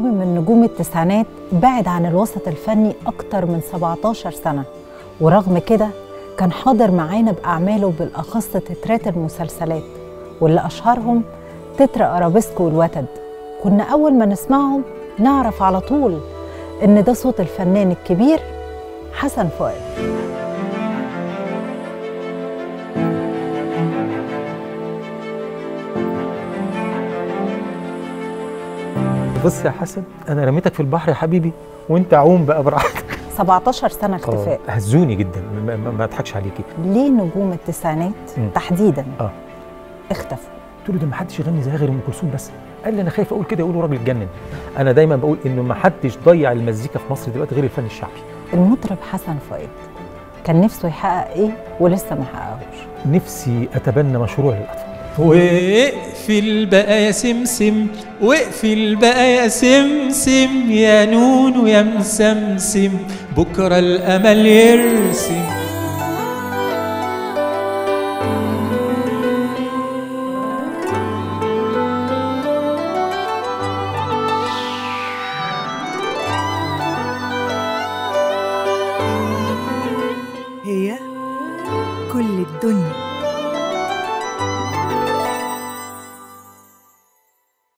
نجم من نجوم التسعينات بعد عن الوسط الفني أكتر من 17 سنة ورغم كده كان حاضر معانا بأعماله بالأخص تترات المسلسلات واللي أشهرهم تتر أرابيسكو والوتد كنا أول ما نسمعهم نعرف على طول إن ده صوت الفنان الكبير حسن فؤاد بص يا حسن انا رميتك في البحر يا حبيبي وانت عوم بقى براحتك 17 سنة اختفاء آه، هزوني جدا ما- ما ما اضحكش عليكي ليه نجوم التسعينات مم. تحديدا اه اختفوا قلت له ده ما حدش يغني زي غير ام كلثوم بس قال لي انا خايف اقول كده يقولوا راجل اتجنن انا دايما بقول انه ما حدش ضيع المزيكا في مصر دلوقتي غير الفن الشعبي المطرب حسن فؤاد كان نفسه يحقق ايه ولسه ما حققهوش نفسي اتبنى مشروع للاطفال واقفل بقى يا سمسم واقفل بقى يا سمسم يا نون ويا مسمسم بكرة الأمل يرسم